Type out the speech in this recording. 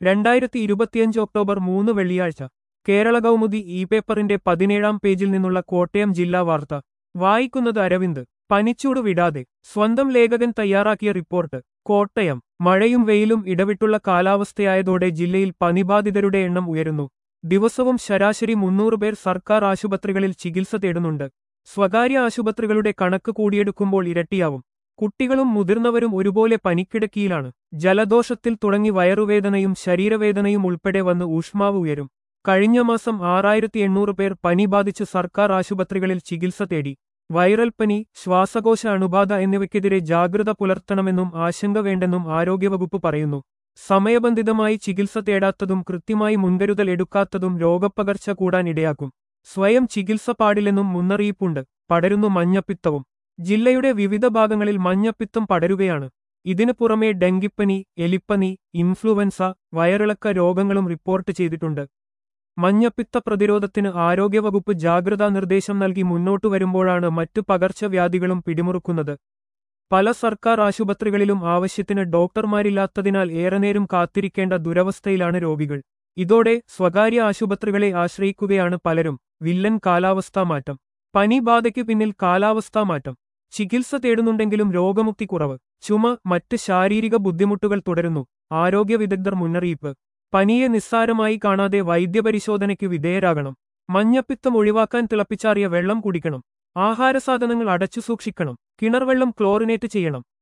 രണ്ടായിരത്തി ഇരുപത്തിയഞ്ച് ഒക്ടോബർ മൂന്ന് വെള്ളിയാഴ്ച കേരള കൗമുദി ഇ പേപ്പറിന്റെ പതിനേഴാം പേജിൽ നിന്നുള്ള കോട്ടയം ജില്ലാ വാർത്ത വായിക്കുന്നത് അരവിന്ദ് പനിച്ചൂട് വിടാതെ സ്വന്തം ലേഖകൻ തയ്യാറാക്കിയ റിപ്പോർട്ട് കോട്ടയം മഴയും വെയിലും ഇടവിട്ടുള്ള കാലാവസ്ഥയായതോടെ ജില്ലയിൽ പനിബാധിതരുടെ എണ്ണം ഉയരുന്നു ദിവസവും ശരാശരി മുന്നൂറ് പേർ സർക്കാർ ആശുപത്രികളിൽ ചികിത്സ തേടുന്നുണ്ട് സ്വകാര്യ ആശുപത്രികളുടെ കണക്ക് കൂടിയെടുക്കുമ്പോൾ ഇരട്ടിയാവും കുട്ടികളും മുതിർന്നവരും ഒരുപോലെ പനിക്കിടക്കിയിലാണ് ജലദോഷത്തിൽ തുടങ്ങി വയറുവേദനയും ശരീരവേദനയും ഉൾപ്പെടെ വന്ന് ഊഷ്മാവ് ഉയരും കഴിഞ്ഞ മാസം ആറായിരത്തി എണ്ണൂറ് പേർ പനി ബാധിച്ച് സർക്കാർ ആശുപത്രികളിൽ ചികിത്സ തേടി വൈറൽ പനി ശ്വാസകോശ അണുബാധ എന്നിവയ്ക്കെതിരെ ജാഗ്രത പുലർത്തണമെന്നും ആശങ്ക വേണ്ടെന്നും ആരോഗ്യവകുപ്പ് പറയുന്നു സമയബന്ധിതമായി ചികിത്സ തേടാത്തതും കൃത്യമായി മുൻകരുതൽ എടുക്കാത്തതും രോഗപ്പകർച്ച കൂടാൻ ഇടയാക്കും സ്വയം ചികിത്സ പാടില്ലെന്നും മുന്നറിയിപ്പുണ്ട് പടരുന്നു മഞ്ഞപ്പിത്തവും ജില്ലയുടെ വിവിധ ഭാഗങ്ങളിൽ മഞ്ഞപ്പിത്തം പടരുകയാണ് ഇതിനു പുറമെ ഡെങ്കിപ്പനി എലിപ്പനി ഇൻഫ്ലുവൻസ വയറിളക്ക രോഗങ്ങളും റിപ്പോർട്ട് ചെയ്തിട്ടുണ്ട് മഞ്ഞപ്പിത്ത പ്രതിരോധത്തിന് ആരോഗ്യവകുപ്പ് ജാഗ്രതാ നിർദ്ദേശം നൽകി മുന്നോട്ടു വരുമ്പോഴാണ് മറ്റു പകർച്ചവ്യാധികളും പിടിമുറുക്കുന്നത് പല സർക്കാർ ആശുപത്രികളിലും ആവശ്യത്തിന് ഡോക്ടർമാരില്ലാത്തതിനാൽ ഏറെ നേരം കാത്തിരിക്കേണ്ട ദുരവസ്ഥയിലാണ് രോഗികൾ ഇതോടെ സ്വകാര്യ ആശുപത്രികളെ ആശ്രയിക്കുകയാണ് പലരും വില്ലൻ കാലാവസ്ഥാ മാറ്റം പനി ബാധയ്ക്കു പിന്നിൽ കാലാവസ്ഥാ മാറ്റം ചികിത്സ തേടുന്നുണ്ടെങ്കിലും രോഗമുക്തി കുറവ് ചുമ മറ്റ് ശാരീരിക ബുദ്ധിമുട്ടുകൾ തുടരുന്നു ആരോഗ്യ വിദഗ്ധർ മുന്നറിയിപ്പ് പനിയെ നിസ്സാരമായി കാണാതെ വൈദ്യപരിശോധനയ്ക്ക് വിധേയരാകണം മഞ്ഞപ്പിത്തം ഒഴിവാക്കാൻ തിളപ്പിച്ചാറിയ വെള്ളം കുടിക്കണം ആഹാരസാധനങ്ങൾ അടച്ചു സൂക്ഷിക്കണം കിണർവെള്ളം ക്ലോറിനേറ്റ് ചെയ്യണം